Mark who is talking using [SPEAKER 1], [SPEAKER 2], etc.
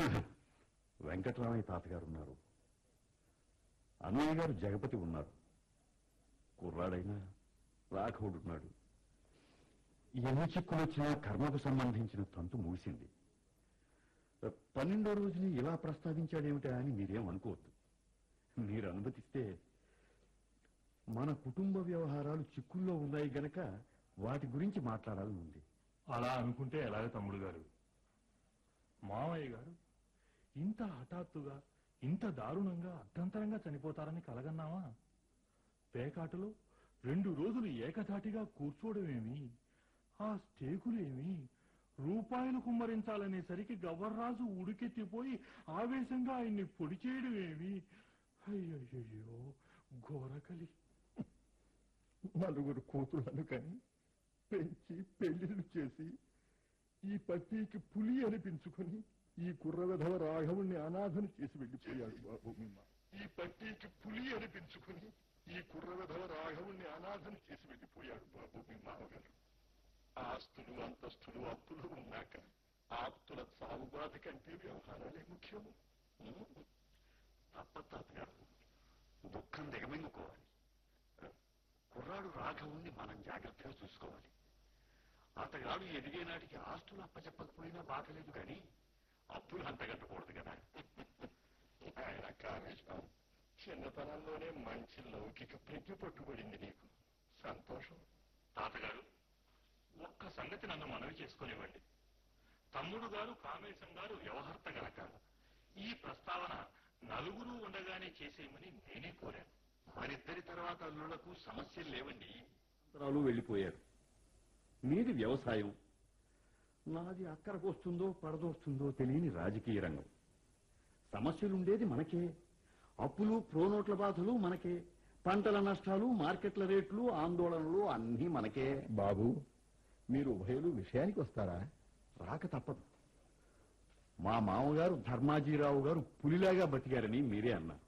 [SPEAKER 1] వెంకటరామయ్య తాతగారు ఉన్నారు అన్నయ్య గారు జగపతి ఉన్నారు కుర్రాడైనా రాఘవుడున్నాడు ఎన్ని చిక్కులు వచ్చినా కర్మకు సంబంధించిన తంతు ముగిసింది పన్నెండో రోజుని ఇలా ప్రస్తావించాడేమిటా అని మీరేం అనుకోవద్దు మీరు అనుమతిస్తే మన కుటుంబ వ్యవహారాలు చిక్కుల్లో ఉన్నాయి గనక వాటి గురించి మాట్లాడాలని ఉంది
[SPEAKER 2] అలా అనుకుంటే ఎలాగ తమ్ముడు గారు మామయ్య గారు ఇంత హఠాత్తుగా ఇంత దారుణంగా అర్ధంతరంగా చనిపోతారని కలగన్నావా పేకాటలో రెండు రోజులు ఏకధాటిగా కూర్చోవడమేమి ఆ స్టేకులేమి రూపాయలు కుమ్మరించాలనేసరికి గవర్రాజు ఉడికెత్తిపోయి ఆవేశంగా ఆయన్ని పొడి చేయడమేమి అయ్యయ్యో ఘోరకలి
[SPEAKER 3] నలుగురు కూతుళ్లను కని పెంచి పెళ్లిళ్ళు చేసి ఈ పట్టీకి పులి అనిపించుకొని ఈ కుర్ర విధవ రాఘవుణ్ణి అనాథను చేసి వెళ్ళిపోయాడు బాబు మిమ్మ ఈ పట్టీకి పులి అనిపించుకొని ఈ కుర్ర విధవ రాఘవుణ్ణి అనాథను చేసి వెళ్ళిపోయాడు బాబు మీ మామగారు ఆస్తులు అంతస్తులు అప్పులు ఉన్నాక ఆప్తుల సాగుబాధ కంటే వ్యవహారాలే ముఖ్యము
[SPEAKER 1] తప్ప తాతగారు దుఃఖం దిగమింగుకోవాలి కుర్రాడు రాఘవుణ్ణి మనం జాగ్రత్తగా చూసుకోవాలి అతగాడు ఎదిగే నాటికి ఆస్తులు అప్పచెప్పకపోయినా బాగలేదు కానీ అప్పులు అంతగట్టకూడదు కదా
[SPEAKER 3] ఆయన కామేశం చిన్నతనంలోనే మంచి లౌకిక ప్రజ్ఞ పట్టుబడింది నీకు సంతోషం
[SPEAKER 2] తాతగారు ఒక్క సంగతి నన్ను మనవి చేసుకునివ్వండి తమ్ముడు గారు కామేశం గారు వ్యవహర్త గనక ఈ ప్రస్తావన నలుగురు ఉండగానే చేసేయమని నేనే కోరాను
[SPEAKER 1] మరిద్దరి తర్వాత అల్లులకు సమస్యలు లేవండి తరాలు వెళ్ళిపోయారు మీది వ్యవసాయం నాది అక్కరకు వస్తుందో పడదొస్తుందో తెలియని రాజకీయ రంగం సమస్యలుండేది మనకే అప్పులు ప్రోనోట్ల బాధలు మనకే పంటల నష్టాలు మార్కెట్ల రేట్లు ఆందోళనలు అన్నీ మనకే
[SPEAKER 3] బాబు మీరు ఉభయలు విషయానికి వస్తారా
[SPEAKER 1] రాక తప్పదు మా మామగారు ధర్మాజీరావు గారు పులిలాగా బతికారని మీరే అన్నారు